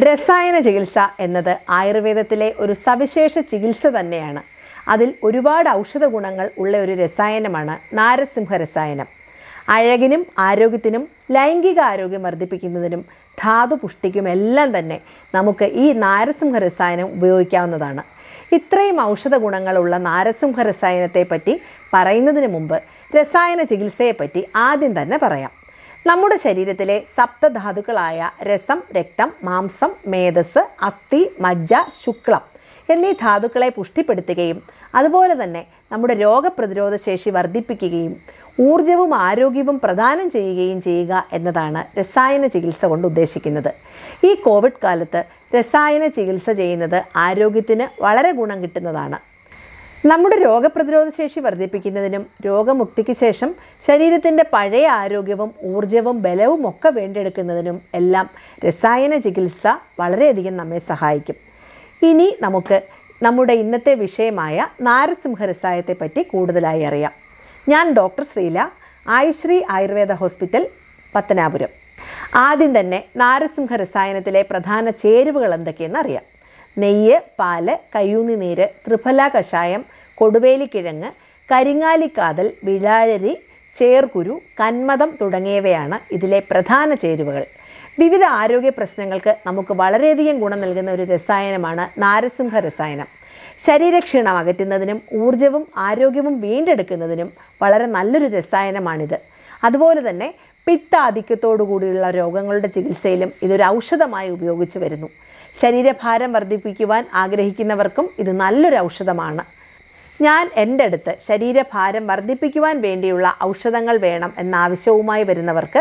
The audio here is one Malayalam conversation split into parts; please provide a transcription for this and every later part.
രസായന ചികിത്സ എന്നത് ആയുർവേദത്തിലെ ഒരു സവിശേഷ ചികിത്സ തന്നെയാണ് അതിൽ ഒരുപാട് ഔഷധ ഗുണങ്ങൾ ഉള്ള ഒരു രസായനമാണ് നാരസിംഹ രസായനം അഴകിനും ആരോഗ്യത്തിനും ലൈംഗിക ആരോഗ്യം വർദ്ധിപ്പിക്കുന്നതിനും ധാതു പുഷ്ടിക്കും എല്ലാം തന്നെ നമുക്ക് ഈ നാരസിംഹ രസായനം ഉപയോഗിക്കാവുന്നതാണ് ഇത്രയും ഔഷധ ഗുണങ്ങളുള്ള നാരസിംഹ രസായനത്തെ പറ്റി പറയുന്നതിന് മുമ്പ് രസായന ചികിത്സയെപ്പറ്റി ആദ്യം തന്നെ പറയാം നമ്മുടെ ശരീരത്തിലെ സപ്തധാതുക്കളായ രസം രക്തം മാംസം മേധസ് അസ്ഥി മജ്ജ ശുക്ലം എന്നീ ധാതുക്കളെ പുഷ്ടിപ്പെടുത്തുകയും അതുപോലെ തന്നെ നമ്മുടെ രോഗപ്രതിരോധ ശേഷി വർദ്ധിപ്പിക്കുകയും ഊർജവും ആരോഗ്യവും പ്രദാനം ചെയ്യുകയും ചെയ്യുക എന്നതാണ് രസായന ചികിത്സ കൊണ്ട് ഉദ്ദേശിക്കുന്നത് ഈ കോവിഡ് കാലത്ത് രസായന ചികിത്സ ചെയ്യുന്നത് ആരോഗ്യത്തിന് വളരെ ഗുണം കിട്ടുന്നതാണ് നമ്മുടെ രോഗപ്രതിരോധ ശേഷി വർദ്ധിപ്പിക്കുന്നതിനും രോഗമുക്തിക്ക് ശേഷം ശരീരത്തിൻ്റെ പഴയ ആരോഗ്യവും ഊർജവും ബലവും ഒക്കെ വീണ്ടെടുക്കുന്നതിനും എല്ലാം രസായന ചികിത്സ വളരെയധികം നമ്മെ സഹായിക്കും ഇനി നമുക്ക് നമ്മുടെ ഇന്നത്തെ വിഷയമായ നാരസിംഹ രസായത്തെ പറ്റി കൂടുതലായി അറിയാം ഞാൻ ഡോക്ടർ ശ്രീല ആയുശ്രീ ആയുർവേദ ഹോസ്പിറ്റൽ പത്തനാപുരം ആദ്യം തന്നെ നാരസിംഹ രസായനത്തിലെ പ്രധാന ചേരുവകൾ എന്തൊക്കെയെന്ന് അറിയാം നെയ്യ് പാല് കയ്യൂന്നി നീര് ത്രിഫല കഷായം കൊടുവേലിക്കിഴങ്ങ് കരിങ്ങാലിക്കാതൽ വിഴാഴരി ചേർക്കുരു കന്മദം തുടങ്ങിയവയാണ് ഇതിലെ പ്രധാന ചേരുവകൾ വിവിധ ആരോഗ്യ പ്രശ്നങ്ങൾക്ക് നമുക്ക് വളരെയധികം ഗുണം നൽകുന്ന ഒരു രസായനമാണ് നാരസിംഹ രസായനം ശരീരക്ഷീണം അകറ്റുന്നതിനും ഊർജവും ആരോഗ്യവും വീണ്ടെടുക്കുന്നതിനും വളരെ നല്ലൊരു രസായനമാണിത് അതുപോലെ തന്നെ പിത്താധിക്യത്തോടു കൂടിയുള്ള രോഗങ്ങളുടെ ചികിത്സയിലും ഇതൊരു ഔഷധമായി ഉപയോഗിച്ചു വരുന്നു ശരീരഭാരം വർദ്ധിപ്പിക്കുവാൻ ആഗ്രഹിക്കുന്നവർക്കും ഇത് നല്ലൊരു ഔഷധമാണ് ഞാൻ എൻ്റെ അടുത്ത് ശരീരഭാരം വർദ്ധിപ്പിക്കുവാൻ വേണ്ടിയുള്ള ഔഷധങ്ങൾ വേണം എന്ന ആവശ്യവുമായി വരുന്നവർക്ക്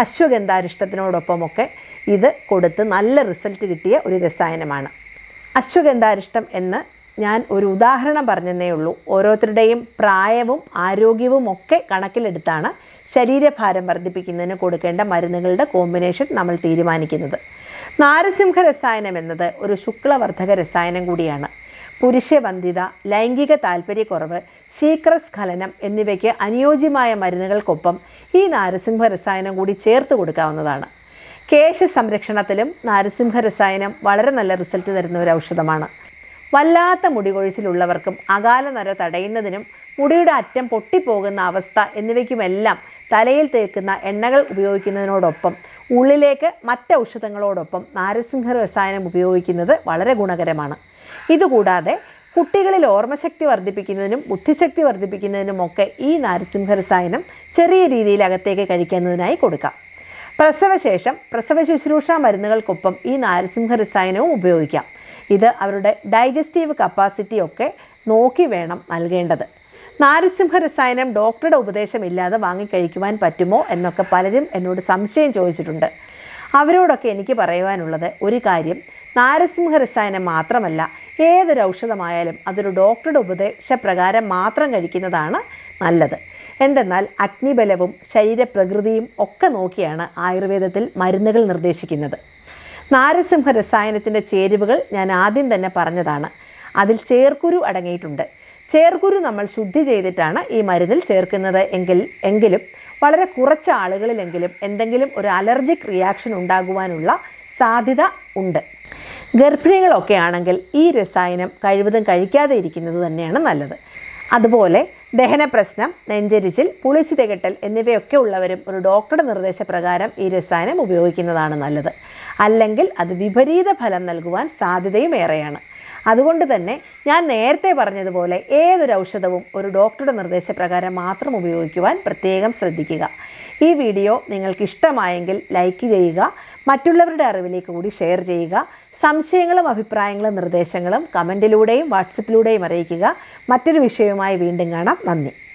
അശ്വഗന്ധാരിഷ്ടത്തിനോടൊപ്പമൊക്കെ ഇത് കൊടുത്ത് നല്ല റിസൾട്ട് കിട്ടിയ ഒരു രസായനമാണ് അശ്വഗന്ധാരിഷ്ടം എന്ന് ഞാൻ ഒരു ഉദാഹരണം പറഞ്ഞതേ ഉള്ളൂ ഓരോരുത്തരുടെയും പ്രായവും ആരോഗ്യവും ഒക്കെ കണക്കിലെടുത്താണ് ശരീരഭാരം വർദ്ധിപ്പിക്കുന്നതിന് കൊടുക്കേണ്ട മരുന്നുകളുടെ കോമ്പിനേഷൻ നമ്മൾ തീരുമാനിക്കുന്നത് നാരസിംഹ രസായനം എന്നത് ഒരു ശുക്ലവർദ്ധക രസായനം കൂടിയാണ് പുരുഷവന്ധിത ലൈംഗിക താല്പര്യക്കുറവ് ശീഘ്രസ്ഖലനം എന്നിവയ്ക്ക് അനുയോജ്യമായ മരുന്നുകൾക്കൊപ്പം ഈ നാരസിംഹ രസായനം കൂടി ചേർത്ത് കൊടുക്കാവുന്നതാണ് കേശ സംരക്ഷണത്തിലും നാരസിംഹ രസായനം വളരെ നല്ല റിസൾട്ട് തരുന്ന ഒരു ഔഷധമാണ് വല്ലാത്ത മുടി കൊഴിച്ചിലുള്ളവർക്കും അകാല നര തടയുന്നതിനും മുടിയുടെ അറ്റം പൊട്ടിപ്പോകുന്ന അവസ്ഥ എന്നിവയ്ക്കുമെല്ലാം തലയിൽ തേക്കുന്ന എണ്ണകൾ ഉപയോഗിക്കുന്നതിനോടൊപ്പം ഉള്ളിലേക്ക് മറ്റ് ഔഷധങ്ങളോടൊപ്പം നാരസിംഹ രസായനം ഉപയോഗിക്കുന്നത് വളരെ ഗുണകരമാണ് ഇതുകൂടാതെ കുട്ടികളിൽ ഓർമ്മശക്തി വർദ്ധിപ്പിക്കുന്നതിനും ബുദ്ധിശക്തി വർദ്ധിപ്പിക്കുന്നതിനുമൊക്കെ ഈ നാരസിംഹ രസായനം ചെറിയ രീതിയിൽ അകത്തേക്ക് കഴിക്കുന്നതിനായി കൊടുക്കാം പ്രസവശേഷം പ്രസവ ശുശ്രൂഷ മരുന്നുകൾക്കൊപ്പം ഈ നാരസിംഹ രസായനവും ഉപയോഗിക്കാം ഇത് അവരുടെ ഡൈജസ്റ്റീവ് കപ്പാസിറ്റി ഒക്കെ നോക്കി വേണം നൽകേണ്ടത് നാരസിംഹ രസായനം ഡോക്ടറുടെ ഉപദേശമില്ലാതെ വാങ്ങിക്കഴിക്കുവാൻ പറ്റുമോ എന്നൊക്കെ പലരും എന്നോട് സംശയം ചോദിച്ചിട്ടുണ്ട് അവരോടൊക്കെ എനിക്ക് പറയുവാനുള്ളത് ഒരു കാര്യം നാരസിംഹ രസായനം മാത്രമല്ല ഏതൊരു ഔഷധമായാലും അതൊരു ഡോക്ടറുടെ ഉപദേശപ്രകാരം മാത്രം കഴിക്കുന്നതാണ് നല്ലത് എന്തെന്നാൽ അഗ്നിബലവും ശരീരപ്രകൃതിയും ഒക്കെ നോക്കിയാണ് ആയുർവേദത്തിൽ മരുന്നുകൾ നിർദ്ദേശിക്കുന്നത് നാരസിംഹ രസായനത്തിൻ്റെ ചേരുവകൾ ഞാൻ ആദ്യം തന്നെ പറഞ്ഞതാണ് അതിൽ ചേർക്കുരു അടങ്ങിയിട്ടുണ്ട് ചേർക്കുരു നമ്മൾ ശുദ്ധി ചെയ്തിട്ടാണ് ഈ മരുന്നിൽ ചേർക്കുന്നത് എങ്കിൽ എങ്കിലും വളരെ കുറച്ച് ആളുകളിലെങ്കിലും എന്തെങ്കിലും ഒരു അലർജിക് റിയാക്ഷൻ ഉണ്ടാകുവാനുള്ള സാധ്യത ഉണ്ട് ഗർഭിണികളൊക്കെ ആണെങ്കിൽ ഈ രസായനം കഴിവതും കഴിക്കാതെ ഇരിക്കുന്നത് തന്നെയാണ് നല്ലത് അതുപോലെ ദഹന പ്രശ്നം നെഞ്ചരിച്ചിൽ പുളിച്ചു തികട്ടൽ എന്നിവയൊക്കെ ഉള്ളവരും ഒരു ഡോക്ടറുടെ നിർദ്ദേശപ്രകാരം ഈ രസായനം ഉപയോഗിക്കുന്നതാണ് നല്ലത് അല്ലെങ്കിൽ അത് വിപരീത ഫലം നൽകുവാൻ സാധ്യതയും ഏറെയാണ് അതുകൊണ്ട് തന്നെ ഞാൻ നേരത്തെ പറഞ്ഞതുപോലെ ഏതൊരു ഔഷധവും ഒരു ഡോക്ടറുടെ നിർദ്ദേശപ്രകാരം മാത്രം ഉപയോഗിക്കുവാൻ പ്രത്യേകം ശ്രദ്ധിക്കുക ഈ വീഡിയോ നിങ്ങൾക്ക് ഇഷ്ടമായെങ്കിൽ ലൈക്ക് ചെയ്യുക മറ്റുള്ളവരുടെ അറിവിലേക്ക് കൂടി ഷെയർ ചെയ്യുക സംശയങ്ങളും അഭിപ്രായങ്ങളും നിർദ്ദേശങ്ങളും കമൻറ്റിലൂടെയും വാട്സപ്പിലൂടെയും അറിയിക്കുക മറ്റൊരു വിഷയവുമായി വീണ്ടും കാണാം നന്ദി